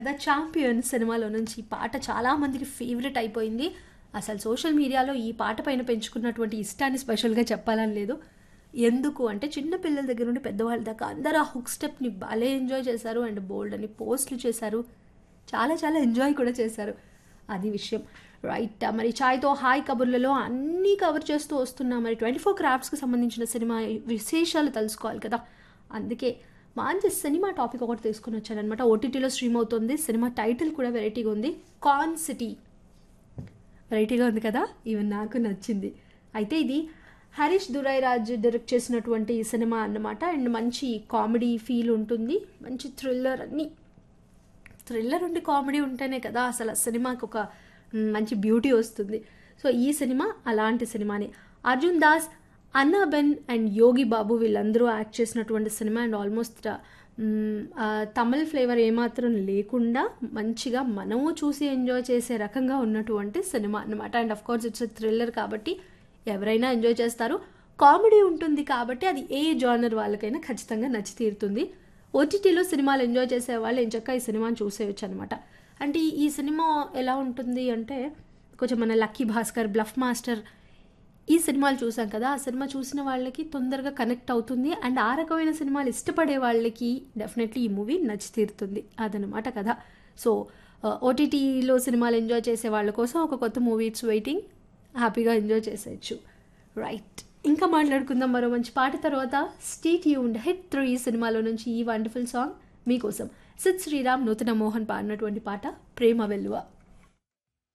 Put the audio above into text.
the champion సినిమాలో నుంచి ఈ పాట చాలా మందికి ఫేవరెట్ అయిపోయింది అసలు సోషల్ మీడియాలో ఈ పాట పైన పెంచుకున్నటువంటి ఇష్టాన్ని స్పెషల్గా చెప్పాలని లేదు ఎందుకు అంటే చిన్న పిల్లల దగ్గర నుండి పెద్దవాళ్ళ దాకా అందరూ ఆ హుక్ స్టెప్ని భలే ఎంజాయ్ చేశారు అండ్ బోల్డ్ అని పోస్ట్లు చేశారు చాలా చాలా ఎంజాయ్ కూడా చేశారు అది విషయం రైట్ మరి ఛాయ్తో హాయ్ కబుర్లలో అన్నీ కవర్ చేస్తూ వస్తున్నా మరి ట్వంటీ ఫోర్ క్రాఫ్ట్స్కి సంబంధించిన సినిమా విశేషాలు తెలుసుకోవాలి కదా అందుకే మంచి సినిమా టాపిక్ ఒకటి తీసుకుని వచ్చానమాట ఓటీటీలో స్ట్రీమ్ అవుతుంది సినిమా టైటిల్ కూడా వెరైటీగా ఉంది కాన్ సిటీ వెరైటీగా ఉంది కదా ఈవెన్ నాకు నచ్చింది అయితే ఇది హరీష్ దురైరాజ్ డైరెక్ట్ చేసినటువంటి ఈ సినిమా అన్నమాట అండ్ మంచి కామెడీ ఫీల్ ఉంటుంది మంచి థ్రిల్లర్ అన్నీ థ్రిల్లర్ ఉండి కామెడీ ఉంటేనే కదా అసలు ఆ సినిమాకి ఒక మ్, మంచి బ్యూటీ వస్తుంది సో ఈ సినిమా అలాంటి సినిమానే అర్జున్ దాస్ అన్నాబెన్ అండ్ యోగి బాబు వీళ్ళందరూ యాక్ట్ చేసినటువంటి సినిమా అండ్ ఆల్మోస్ట్ తమిళ్ ఫ్లేవర్ ఏమాత్రం లేకుండా మంచిగా మనము చూసి ఎంజాయ్ చేసే రకంగా ఉన్నటువంటి సినిమా అన్నమాట and of course it's thriller కాబట్టి ఎవరైనా ఎంజాయ్ చేస్తారు కామెడీ ఉంటుంది కాబట్టి అది ఏ జానర్ వాళ్ళకైనా ఖచ్చితంగా నచ్చి తీరుతుంది ఓటీటీలో సినిమాలు ఎంజాయ్ చేసే వాళ్ళు ఎంచక్క ఈ సినిమాని చూసేయచ్చు అనమాట అంటే ఈ- ఈ సినిమా ఎలా ఉంటుంది అంటే కొంచెం మన లక్కీ భాస్కర్ బ్లఫ్ మాస్టర్ ఈ సినిమాలు చూసాం కదా ఆ సినిమా చూసిన వాళ్ళకి తొందరగా కనెక్ట్ అవుతుంది అండ్ ఆ రకమైన సినిమాలు ఇష్టపడే వాళ్ళకి డెఫినెట్లీ ఈ మూవీ నచ్చి తీరుతుంది అదనమాట కదా సో ఓటీటీలో సినిమాలు ఎంజాయ్ చేసే వాళ్ళ కోసం ఒక కొత్త మూవీ ఇట్స్ వెయిటింగ్ హ్యాపీగా ఎంజాయ్ చేసేయచ్చు రైట్ ఇంకా మాట్లాడుకుందాం మరో మంచి పాట తర్వాత స్టీట్ యూండ్ హిట్ త్రీ సినిమాలో నుంచి ఈ వండర్ఫుల్ సాంగ్ మీకోసం సిద్ శ్రీరామ్ నూతన మోహన్ పాడినటువంటి పాట ప్రేమ వెల్లువ